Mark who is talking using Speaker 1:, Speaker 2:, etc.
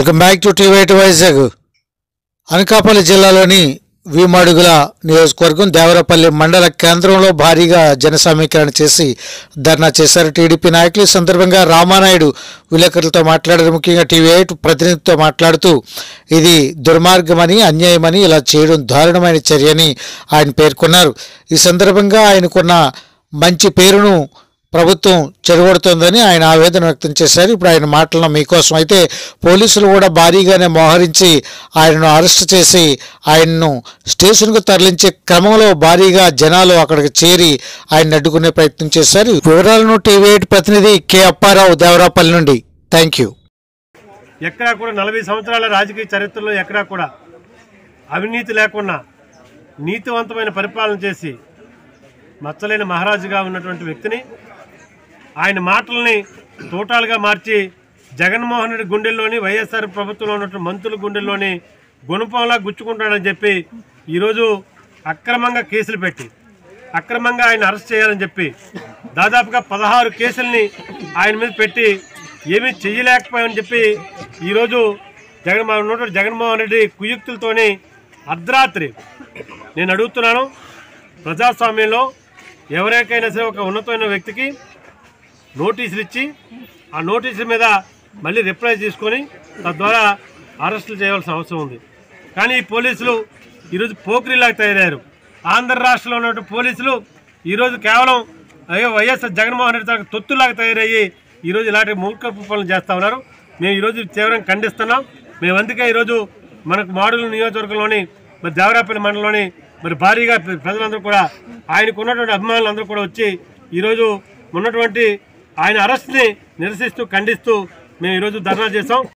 Speaker 1: welcome back to TV eight Vizag Anakapalli జిల్లాలోని వీమడుగుల నియోజకవర్గం దేవరపల్లి మండల కేంద్రంలో భారీగా జన సమీకరణ చేసి ధర్నా చేశారు టీడీపీ నాయకులు ఈ సందర్భంగా రామానాయుడు విలేకరులతో మాట్లాడారు ముఖ్యంగా టీవీ ఎయిట్ ప్రతినిధితో మాట్లాడుతూ ఇది దుర్మార్గమని అన్యాయమని ఇలా చేయడం దారుణమైన చర్యని ఆయన పేర్కొన్నారు ఈ సందర్భంగా ఆయనకున్న మంచి పేరును ప్రభుత్వం చెడగొడుతోందని ఆయన ఆవేదన వ్యక్తం చేశారు ఇప్పుడు ఆయన మాటలను మీకోసం అయితే పోలీసులు కూడా భారీగానే మోహరించి ఆయనను అరెస్ట్ చేసి ఆయన్ను స్టేషన్కు తరలించే క్రమంలో భారీగా జనాలు అక్కడికి చేరి ఆయన అడ్డుకునే ప్రయత్నం చేశారు వివరాలను టీవీ ఎయిట్ ప్రతినిధి కె అప్పారావు దేవరాపల్లి నుండి థ్యాంక్ యూ
Speaker 2: ఎక్కడా కూడా నలభై సంవత్సరాల రాజకీయ చరిత్రలో ఎక్కడా కూడా అవినీతి లేకుండా నీతివంతమైన పరిపాలన చేసి మచ్చలేని మహారాజుగా ఉన్నటువంటి వ్యక్తిని ఆయన మాటల్ని టోటాల్గా మార్చి జగన్మోహన్ రెడ్డి గుండెల్లోని వైఎస్ఆర్ ప్రభుత్వంలో ఉన్నటువంటి మంత్రుల గుండెల్లోని గుణపంలా గుచ్చుకుంటాడని చెప్పి ఈరోజు అక్రమంగా కేసులు పెట్టి అక్రమంగా ఆయన అరెస్ట్ చేయాలని చెప్పి దాదాపుగా పదహారు కేసుల్ని ఆయన మీద పెట్టి ఏమీ చెయ్యలేకపోయామని చెప్పి ఈరోజు జగన్ మన ఉన్నటువంటి జగన్మోహన్ రెడ్డి కుయుక్తులతోని అర్ధరాత్రి నేను అడుగుతున్నాను ప్రజాస్వామ్యంలో ఎవరికైనా సరే ఒక ఉన్నతమైన వ్యక్తికి నోటీసులు ఇచ్చి ఆ నోటీసుల మీద మళ్ళీ రిప్లై తీసుకొని తద్వారా అరెస్టులు చేయవలసిన అవసరం ఉంది కానీ ఈ పోలీసులు ఈరోజు పోకిరిలాగా తయారయ్యారు ఆంధ్ర రాష్ట్రంలో ఉన్నటువంటి పోలీసులు ఈరోజు కేవలం అయ్యో వైఎస్ఆర్ జగన్మోహన్ రెడ్డి తనకు తొత్తులాగా తయారయ్యి ఈరోజు ఇలాంటి మూర్ఖపు పనులు చేస్తూ ఉన్నారు మేము ఈరోజు తీవ్రంగా ఖండిస్తున్నాం మేము అందుకే ఈరోజు మనకు మాడుగుల నియోజకవర్గంలోని మరి దేవరాపల్లి మండలంలోని మరి భారీగా ప్ర- ప్రజలందరూ కూడా ఆయనకు ఉన్నటువంటి అభిమానులందరూ కూడా వచ్చి ఈరోజు ఉన్నటువంటి ఆయన అరెస్ట్ని నిరసిస్తూ ఖండిస్తూ మేము ఈరోజు ధర్నా చేసాం